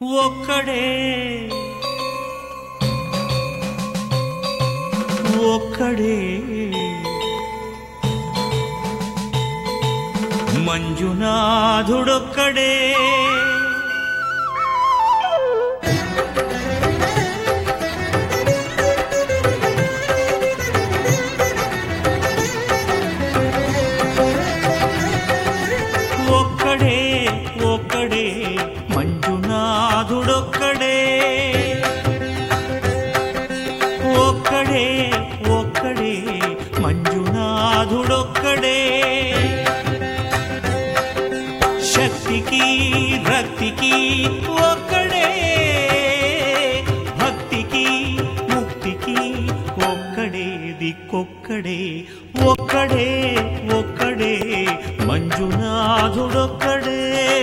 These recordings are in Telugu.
ఒక్కడే ఒక్కడే మంజునాథుడొక్కడే ఒక్కడే ఒక్కడే మంజునాథుడొక్కడే ఒక్కడే ఒక్కడే మంజునాథుడొక్కడే శక్తికి రక్తికి ఒక్కడే భక్తికి ముక్తికి ఒక్కడే దిక్కొక్కడే ఒక్కడే ఒక్కడే మంజునాథుడొక్కడే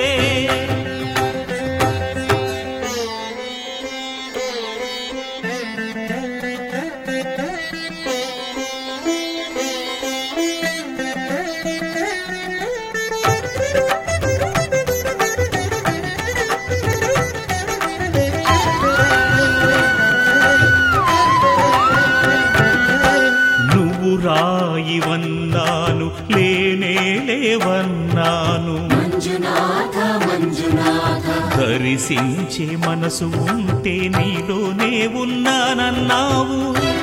నువ్వు రాయివన్నాను లేనే లేవన్నాను మంజునాథ మంజునాథ దర్శించే మనసు ఉంటే నీలోనే ఉన్నానన్నావు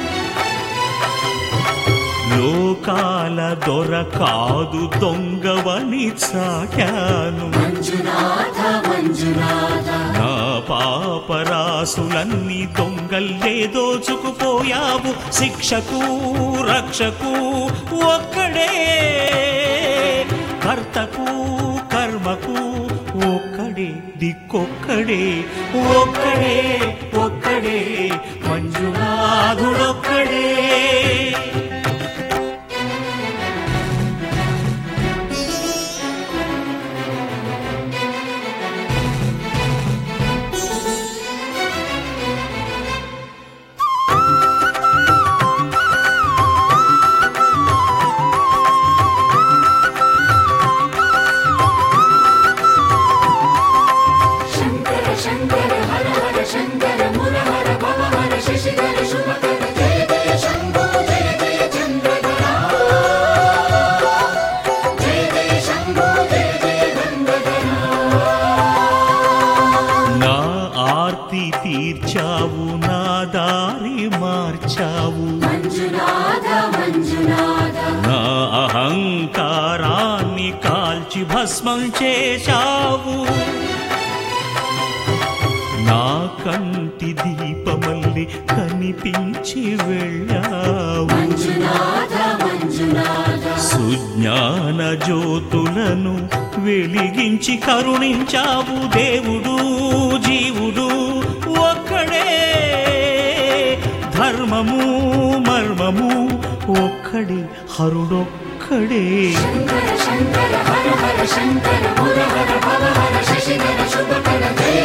లోకాల దొర కాదు దొంగవని చాటాను మంజునాథ మంజునాథ నా పాపరాసులన్నీ దొంగల్లే దోచుకుపోయావు శిక్షకు రక్షకు ఒక్కడే కర్తకు కర్మకు ఒక్కడే దిక్కొక్కడే ఒక్కడే ఒక్కడే మంజునాథుడొక్కడే శంకర శంకర హర హర శంకర ముర హర భవ హర శశిధర శుభకర జయ జయ శంభో జయ జయ చంద్రధర జయ జయ శంభో జయ జయ గంగధర నా ఆర్తి తీర్చావు నా దారి మార్చావు మంజునాథ మంజునాథ నా అహంకారాన్ని కాల్చి భస్మం చేశావు నా కంటి దీపమల్లి కనిపించి వెళ్ళావు మంజునాథ మంజునాథ సుజ్ఞాన జ్యోతులను వెలిగించి కరుణించావు దేవుడు జీవుడు ఒక్కడే ధర్మము మర్మము ఒక్కడే హరుడొక్కడే శంకర శంకర హర హర శంకర ముర హర భవ హర శశిధర శుభకర జయ